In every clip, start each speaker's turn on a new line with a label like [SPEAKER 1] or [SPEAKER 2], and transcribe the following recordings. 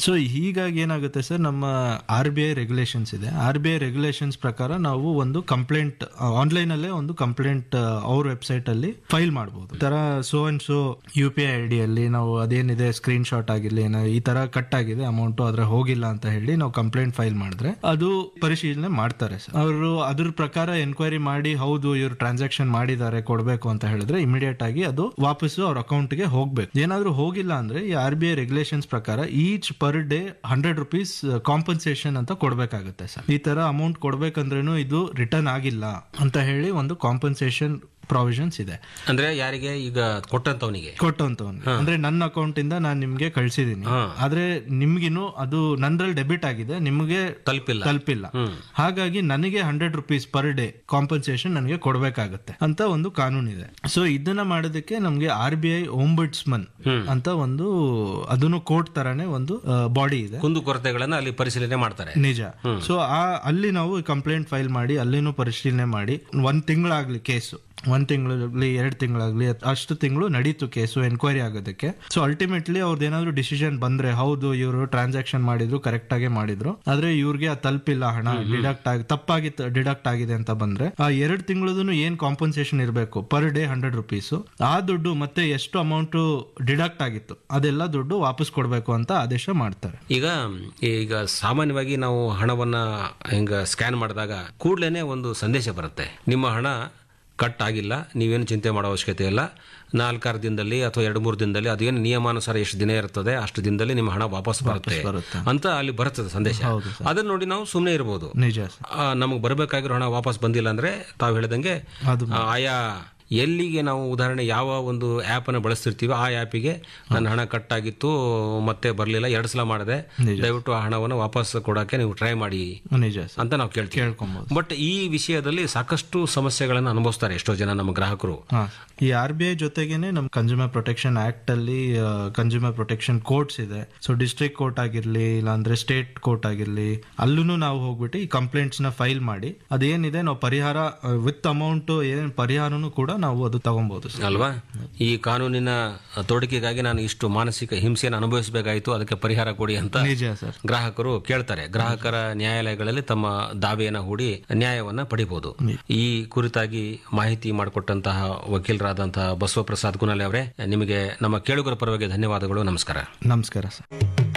[SPEAKER 1] So ಹೀಗಾಗಿ ಏನಾಗುತ್ತೆ sir ನಮ್ಮ ಆರ್ ಬಿ ಐ ರೆಗ್ಯುಲೇಷನ್ಸ್ ಇದೆ ಆರ್ ಬಿ ಐ ರೆಗ್ಯುಲೇಷನ್ಸ್ ಪ್ರಕಾರ ನಾವು ಒಂದು ಕಂಪ್ಲೇಂಟ್ ಆನ್ಲೈನ್ ಅಲ್ಲೇ ಒಂದು ಕಂಪ್ಲೇಂಟ್ ಅವ್ರ ವೆಬ್ಸೈಟ್ ಅಲ್ಲಿ ಫೈಲ್ ಮಾಡಬಹುದು ಈ ತರ so and so U P I I ಡಿಯಲ್ಲಿ ನಾವು ಅದೇನಿದೆ ಸ್ಕ್ರೀನ್ ಶಾಟ್ ಆಗಿರ್ಲಿ ಏನೋ ಈ ತರ ಕಟ್ ಆಗಿದೆ ಅಮೌಂಟ್ ಅದ್ರ ಹೋಗಿಲ್ಲ ಅಂತ ಹೇಳಿ ನಾವು ಕಂಪ್ಲೇಂಟ್ ಫೈಲ್ ಮಾಡಿದ್ರೆ ಅದು ಪರಿಶೀಲನೆ ಮಾಡ್ತಾರೆ ಸರ್ ಅವರು ಅದ್ರ ಪ್ರಕಾರ ಎನ್ಕ್ವೈರಿ ಮಾಡಿ ಹೌದು ಇವ್ರು ಟ್ರಾನ್ಸಾಕ್ಷನ್ ಮಾಡಿದ್ದಾರೆ ಕೊಡಬೇಕು ಅಂತ ಹೇಳಿದ್ರೆ ಇಮಿಡಿಯೇಟ್ ಆಗಿ ಅದು ವಾಪಸ್ಸು ಅವ್ರ ಅಕೌಂಟ್ಗೆ ಹೋಗ್ಬೇಕು ಏನಾದ್ರೂ ಹೋಗಿಲ್ಲ ಅಂದ್ರೆ ಈ ಆರ್ ಬಿ ಐ ರೆಗ್ಯುಲೇಷನ್ಸ್ ಪ್ರಕಾರ each per day hundred rupees compensation ಅಂತ ಕೊಡ್ಬೇಕಾಗುತ್ತೆ ಸರ್ ಈ ತರ ಅಮೌಂಟ್ ಕೊಡ್ಬೇಕಂದ್ರೂ ಇದು ರಿಟರ್ನ್ ಆಗಿಲ್ಲ ಅಂತ ಹೇಳಿ ಒಂದು ಕಾಂಪನ್ಸೇಷನ್ ಪ್ರಾವಿಷನ್ಸ್ ಇದೆ
[SPEAKER 2] ಅಂದ್ರೆ ಯಾರಿಗೆ ಈಗ ಕೊಟ್ಟಂತವನಿಗೆ
[SPEAKER 1] ಕೊಟ್ಟಂತವನ್ಗೆ ಅಂದ್ರೆ ನನ್ನ ಅಕೌಂಟ್ ಇಂದ ನಾನು ನಿಮ್ಗೆ ಕಳ್ಸಿದೀನಿ ಆದ್ರೆ ನಿಮ್ಗಿನ್ನು ಅದು ನಂದ್ರಲ್ಲಿ ಡೆಬಿಟ್ ಆಗಿದೆ ನಿಮ್ಗೆ
[SPEAKER 2] ತಲುಪಿಲ್ಲ
[SPEAKER 1] ತಲುಪಿಲ್ಲ ಹಾಗಾಗಿ ನನಗೆ hundred rupees per day compensation ನನಗೆ ಕೊಡ್ಬೇಕಾಗತ್ತೆ ಅಂತ ಒಂದು ಕಾನೂನು ಇದೆ ಸೊ ಇದನ್ನ ಮಾಡೋದಕ್ಕೆ ನಮ್ಗೆ ಆರ್ ಬಿ ಐ ಓಂಬುಡ್ಸ್ಮನ್ ಅಂತ ಒಂದು ಅದನ್ನು ಕೋರ್ಟ್ ತರಾನೇ ಒಂದು ಬಾಡಿ ಇದೆ
[SPEAKER 2] ಕುಂದು ಕೊರತೆಗಳನ್ನ ಅಲ್ಲಿ ಪರಿಶೀಲನೆ ಮಾಡ್ತಾರೆ
[SPEAKER 1] ನಿಜ ಸೊ ಆ ಅಲ್ಲಿ ನಾವು ಕಂಪ್ಲೇಂಟ್ ಫೈಲ್ ಮಾಡಿ ಅಲ್ಲಿನೂ ಪರಿಶೀಲನೆ ಮಾಡಿ ಒಂದ್ ತಿಂಗಳಾಗ್ಲಿ ಕೇಸು ಒಂದ್ ತಿಂಗಳಾಗ್ಲಿ ಎರಡ್ ತಿಂಗಳಾಗ್ಲಿ ಅಷ್ಟು ತಿಂಗಳು ನಡೀತು ಕೇಸು ಎನ್ಕ್ವೈರಿ ಆಗೋದಕ್ಕೆ ಸೊ ಅಲ್ಟಿಮೇಟ್ಲಿ ಅವ್ರದ್ದು ಏನಾದ್ರು ಡಿಸಿಷನ್ ಬಂದ್ರೆ ಹೌದು ಇವರು ಟ್ರಾನ್ಸಾಕ್ಷನ್ ಮಾಡಿದ್ರು ಕರೆಕ್ಟ್ ಆಗಿ ಮಾಡಿದ್ರು ಆದ್ರೆ ಇವ್ರಿಗೆ ಅದು ತಲುಪಿಲ್ಲ ಹಣ ಡಿಡಕ್ಟ್ ಆಗಿ ತಪ್ಪಾಗಿ ಡಿಡಕ್ಟ್ ಆಗಿದೆ ಅಂತ ಬಂದ್ರೆ ಆ ಎರಡ್ ತಿಂಗಳದೂ ಏನ್ ಕಾಂಪನ್ಸೇಷನ್ ಇರಬೇಕು ಪರ್ ಡೇ ಹಂಡ್ರೆಡ್ ರುಪೀಸ್ ಆ ದುಡ್ಡು ಮತ್ತೆ ಎಷ್ಟು ಅಮೌಂಟ್ ಡಿಡಕ್ಟ್ ಆಗಿತ್ತು ಅದೆಲ್ಲ ದುಡ್ಡು ವಾಪಸ್ ಕೊಡ್ಬೇಕು ಅಂತ ಆದೇಶ ಮಾಡ್ತಾರೆ
[SPEAKER 2] ಈಗ ಈಗ ಸಾಮಾನ್ಯವಾಗಿ ನಾವು ಹಣವನ್ನ ಹಿಂಗ ಸ್ಕ್ಯಾನ್ ಮಾಡಿದಾಗ ಕೂಡ್ಲೇನೆ ಒಂದು ಸಂದೇಶ ಬರುತ್ತೆ ನಿಮ್ಮ ಹಣ ಕಟ್ ಆಗಿಲ್ಲ ನೀವೇನು ಚಿಂತೆ ಮಾಡೋ ಅವಶ್ಯಕತೆ ಇಲ್ಲ ನಾಲ್ಕಾರು ದಿನದಲ್ಲಿ ಅಥವಾ ಎರಡು ಮೂರು ದಿನದಲ್ಲಿ ಅದೇನು ನಿಯಮಾನುಸಾರ ಎಷ್ಟು ದಿನ ಇರ್ತದೆ ಅಷ್ಟು ದಿನದಲ್ಲಿ ನಿಮ್ಮ ಹಣ ವಾಪಸ್ ಬರುತ್ತೆ
[SPEAKER 1] ಬರುತ್ತೆ.
[SPEAKER 2] ಅಂತ ಅಲ್ಲಿ ಬರುತ್ತದೆ ಸಂದೇಶ ಅದನ್ನ ನೋಡಿ ನಾವು ಸುಮ್ಮನೆ ಇರ್ಬೋದು
[SPEAKER 1] ನಿಜ ಸರ್
[SPEAKER 2] ನಮಗೆ ಬರಬೇಕಾಗಿರೋ ಹಣ ವಾಪಸ್ ಬಂದಿಲ್ಲ ಅಂದ್ರೆ ತಾವು ಹೇಳಿದಂಗೆ
[SPEAKER 1] ಅದು
[SPEAKER 2] ಆ, ಆಯಾ ಎಲ್ಲಿಗೆ ನಾವು ಉದಾಹರಣೆ ಯಾವ ಒಂದು ಆ್ಯಪ್ ಅನ್ನು ಬಳಸ್ತಿರ್ತೀವಿ ಆ ಆ್ಯಪಿಗೆ ನನ್ನ ಹಣ ಕಟ್ ಆಗಿತ್ತು ಮತ್ತೆ ಬರಲಿಲ್ಲ ಎರಡು ಸಲ ಮಾಡಿದೆ ದಯವಿಟ್ಟು ಆ ಹಣವನ್ನು ವಾಪಸ್ ಕೊಡೋಕೆ ನೀವು ಟ್ರೈ ಮಾಡಿ
[SPEAKER 1] ನಿಜ ಸರ್
[SPEAKER 2] ಅಂತ ನಾವು ಕೇಳ್ತೀವಿ
[SPEAKER 1] ಕೇಳ್ಕೊಬಹುದು
[SPEAKER 2] ಬಟ್ ಈ ವಿಷಯದಲ್ಲಿ ಸಾಕಷ್ಟು ಸಮಸ್ಯೆಗಳನ್ನು ಅನುಭವಿಸ್ತಾರೆ ಎಷ್ಟೋ ಜನ ನಮ್ಮ ಗ್ರಾಹಕರು
[SPEAKER 1] ಹಾ ಈ ಆರ್ ಬಿ ಐ ಜೊತೆಗೇನೆ ನಮ್ ಕನ್ಸ್ಯೂಮರ್ ಪ್ರೊಟೆಕ್ಷನ್ ಆಕ್ಟ್ ಅಲ್ಲಿ ಕನ್ಸ್ಯೂಮರ್ ಪ್ರೊಟೆಕ್ಷನ್ ಕೋರ್ಟ್ಸ್ ಇದೆ ಸೊ ಡಿಸ್ಟ್ರಿಕ್ಟ್ ಕೋರ್ಟ್ ಆಗಿರ್ಲಿ ಇಲ್ಲಾಂದ್ರೆ ಸ್ಟೇಟ್ ಕೋರ್ಟ್ ಆಗಿರ್ಲಿ ಅಲ್ಲೂ ನಾವು ಹೋಗ್ಬಿಟ್ಟು ಈ ಕಂಪ್ಲೇಂಟ್ಸ್ ನ ಫೈಲ್ ಮಾಡಿ ಅದೇನಿದೆ ನಾವು ಪರಿಹಾರ ವಿತ್ ಅಮೌಂಟ್ ಏನ್ ಪರಿಹಾರನು ಕೂಡ ನಾವು ಅದು ತಗೊಬಹುದು ಸರ್
[SPEAKER 2] ಅಲ್ವಾ ಈ ಕಾನೂನಿನ ತೋಡಿಕೆಗಾಗಿ ನಾನು ಇಷ್ಟು ಮಾನಸಿಕ ಹಿಂಸೆಯನ್ನು ಅನುಭವಿಸಬೇಕಾಯಿತು ಅದಕ್ಕೆ ಪರಿಹಾರ ಕೊಡಿ ಅಂತ
[SPEAKER 1] ನಿಜ ಸರ್
[SPEAKER 2] ಗ್ರಾಹಕರು ಕೇಳ್ತಾರೆ ಗ್ರಾಹಕರ ನ್ಯಾಯಾಲಯಗಳಲ್ಲಿ ತಮ್ಮ ದಾವೆಯನ್ನ ಹೂಡಿ ನ್ಯಾಯವನ್ನ ಪಡಿಬಹುದು ಈ ಕುರಿತಾಗಿ ಮಾಹಿತಿ ಮಾಡಿಕೊಟ್ಟಂತಹ ವಕೀಲರಾದಂತಹ ಬಸವಪ್ರಸಾದ್ ಗುನಲೆ ಅವರೇ ನಿಮಗೆ ನಮ್ಮ ಕೇಳುಗರ ಪರವಾಗಿ ಧನ್ಯವಾದಗಳು ನಮಸ್ಕಾರ
[SPEAKER 1] ನಮಸ್ಕಾರ ಸರ್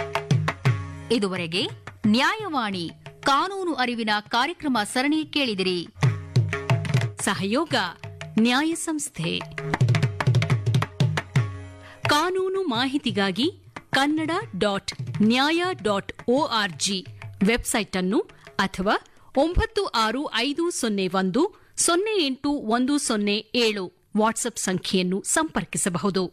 [SPEAKER 3] ಇದುವರೆಗೆ ನ್ಯಾಯವಾಣಿ ಕಾನೂನು ಅರಿವಿನ ಕಾರ್ಯಕ್ರಮ ಸರಣಿ ಕೇಳಿದಿರಿ ಸಹಯೋಗ ನ್ಯಾಯ ಸಂಸ್ಥೆ ಕಾನೂನು ಮಾಹಿತಿಗಾಗಿ Kannada dot Nyaya dot O R G website ಅನ್ನು ಅಥವಾ ಒಂಬತ್ತು ಆರು ಐದು ಸೊನ್ನೆ ಒಂದು ಸೊನ್ನೆ ಎಂಟು ಒಂದು ಸೊನ್ನೆ ಏಳು ವಾಟ್ಸ್ಆಪ್ ಸಂಖ್ಯೆಯನ್ನು ಸಂಪರ್ಕಿಸಬಹುದು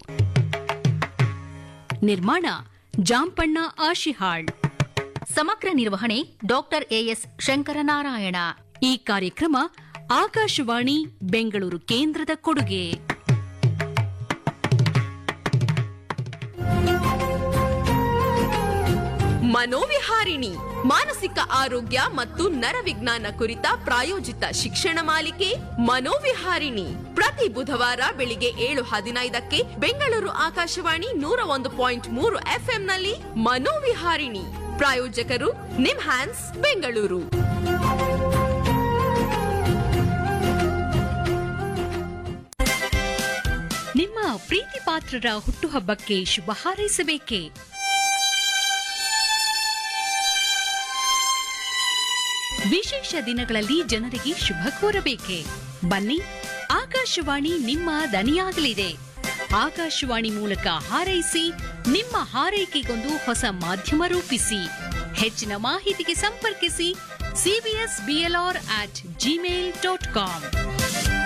[SPEAKER 3] ನಿರ್ಮಾಣ ಜಾಂಪಣ್ಣ ಆಶಿಹಾಳ್ ಸಮಗ್ರ ನಿರ್ವಹಣೆ ಡಾಕ್ಟರ್ ಎಎಸ್ ಶಂಕರನಾರಾಯಣ ಈ ಕಾರ್ಯಕ್ರಮ ಆಕಾಶವಾಣಿ ಬೆಂಗಳೂರು ಕೇಂದ್ರದ ಕೊಡುಗೆ
[SPEAKER 4] ಮನೋವಿಹಾರಿಣಿ ಮಾನಸಿಕ ಆರೋಗ್ಯ ಮತ್ತು ನರವಿಜ್ಞಾನ ಕುರಿತ ಪ್ರಾಯೋಜಿತ ಶಿಕ್ಷಣ ಮಾಲಿಕೆ ಮನೋವಿಹಾರಿಣಿ ಪ್ರತಿ ಬುಧವಾರ ಬೆಳಿಗ್ಗೆ ಏಳು ಹದಿನೈದಕ್ಕೆ ಬೆಂಗಳೂರು ಆಕಾಶವಾಣಿ ನೂರ ಒಂದು ಪಾಯಿಂಟ್ ಮೂರು ಎಫ್ಎಂನಲ್ಲಿ ಮನೋವಿಹಾರಿಣಿ ಪ್ರಾಯೋಜಕರು ನಿಮ್ ಹ್ಯಾನ್ಸ್ ಬೆಂಗಳೂರು
[SPEAKER 3] ನಿಮ್ಮ ಪ್ರೀತಿ ಪಾತ್ರರ ಹುಟ್ಟುಹಬ್ಬಕ್ಕೆ ಶುಭ ಹಾರೈಸಬೇಕೇ ವಿಶೇಷ ದಿನಗಳಲ್ಲಿ ಜನರಿಗೆ ಶುಭ ಕೋರಬೇಕೆ ಬನ್ನಿ ಆಕಾಶವಾಣಿ ನಿಮ್ಮ ದನಿಯಾಗಲಿದೆ ಆಕಾಶವಾಣಿ ಮೂಲಕ ಹಾರೈಸಿ ನಿಮ್ಮ ಹಾರೈಕೆಗೊಂದು ಹೊಸ ಮಾಧ್ಯಮ ರೂಪಿಸಿ ಹೆಚ್ಚಿನ ಮಾಹಿತಿಗೆ ಸಂಪರ್ಕಿಸಿ C B S B L R at Gmail dot com